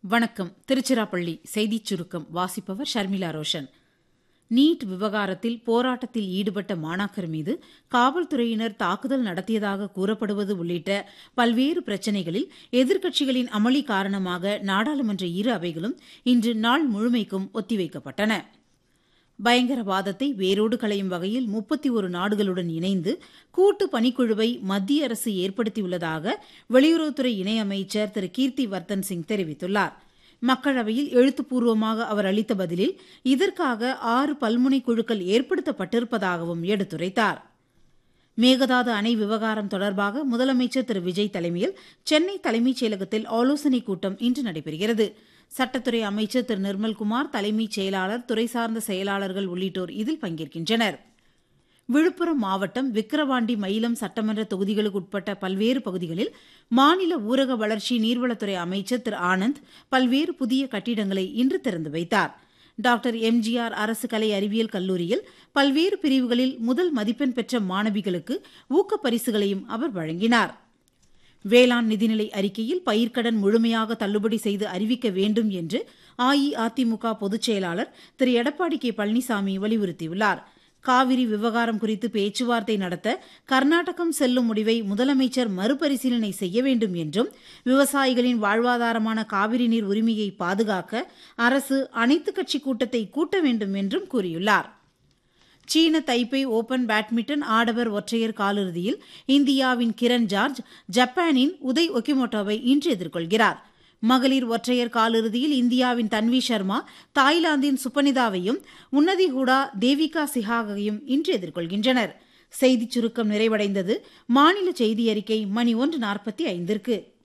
வணக்கம் திருச்சிராப்பள்ளி செய்திச் சுருக்கம் வாசிப்பவர் ஷர்மிளா ரோஷன் நீட் விவகாரத்தில் போராட்டத்தில் ஈடுபட்ட மாணாக்கர் மீது காவல்துறையினர் தாக்குதல் நடத்தியதாக கூறப்படுவது உள்ளிட்ட பல்வேறு பிரச்சினைகளில் எதிர்க்கட்சிகளின் அமளி காரணமாக நாடாளுமன்ற இரு அவைகளும் இன்று நாள் முழுமைக்கும் ஒத்திவைக்கப்பட்டன பயங்கரவாதத்தை வேரோடு களையும் வகையில் முப்பத்தி ஒரு நாடுகளுடன் இணைந்து கூட்டு பணிக்குழுவை மத்திய அரசு ஏற்படுத்தியுள்ளதாக வெளியுறவுத்துறை இணையமைச்சர் திரு கீர்த்தி வர்த்தன் சிங் தெரிவித்துள்ளார் மக்களவையில் எழுத்துப்பூர்வமாக அவர் அளித்த பதிலில் இதற்காக ஆறு பல்முனை குழுக்கள் ஏற்படுத்தப்பட்டிருப்பதாகவும் எடுத்துரைத்தார் மேகதாது அணை விவகாரம் தொடர்பாக முதலமைச்சர் திரு விஜய் தலைமையில் சென்னை தலைமைச் செயலகத்தில் ஆலோசனைக் கூட்டம் இன்று நடைபெறுகிறது சட்டத்துறை அமைச்சர் திரு நிர்மல்குமார் தலைமைச் செயலாளர் துறை சார்ந்த செயலாளர்கள் உள்ளிட்டோர் இதில் பங்கேற்கின்றனர் விழுப்புரம் மாவட்டம் விக்கிரவாண்டி மயிலம் சட்டமன்ற தொகுதிகளுக்குட்பட்ட பல்வேறு பகுதிகளில் மாநில ஊரக வளர்ச்சி நீர்வளத்துறை அமைச்சர் திரு ஆனந்த் பல்வேறு புதிய கட்டிடங்களை இன்று திறந்து வைத்தார் டாக்டர் எம்ஜிஆர் அரசு கலை அறிவியல் கல்லூரியில் பல்வேறு பிரிவுகளில் முதல் மதிப்பெண் பெற்ற மாணவிகளுக்கு ஊக்கப் பரிசுகளையும் அவர் வழங்கினார் வேளாண் நிதிநிலை அறிக்கையில் பயிர்க்கடன் முழுமையாக தள்ளுபடி செய்து அறிவிக்க வேண்டும் என்று அஇஅதிமுக பொதுச் செயலாளர் திரு எடப்பாடி கே பழனிசாமி வலியுறுத்தியுள்ளார் காவிரி விவகாரம் குறித்து பேச்சுவார்த்தை நடத்த கர்நாடகம் செல்லும் முடிவை முதலமைச்சர் மறுபரிசீலனை செய்ய வேண்டும் என்றும் விவசாயிகளின் வாழ்வாதாரமான காவிரி நீர் உரிமையை பாதுகாக்க அரசு அனைத்துக் கட்சி கூட்டத்தை கூட்ட வேண்டும் என்றும் கூறியுள்ளார் சீன தைப்பே ஓபன் பேட்மிண்டன் ஆடவர் ஒற்றையர் காலிறுதியில் இந்தியாவின் கிரண் ஜார்ஜ் ஜப்பானின் உதய் ஒகிமோட்டோவை இன்று எதிர்கொள்கிறார் மகளிர் ஒற்றையர் காலிறுதியில் இந்தியாவின் தன்வி சர்மா தாய்லாந்தின் சுப்பனிதாவையும் உன்னதி ஹூடா தேவிகா சிஹாகையும் இன்று எதிர்கொள்கின்றனர் செய்திச் சுருக்கம் நிறைவடைந்தது மாநில செய்தி அறிக்கை மணி ஒன்று நாற்பத்தி ஐந்திற்கு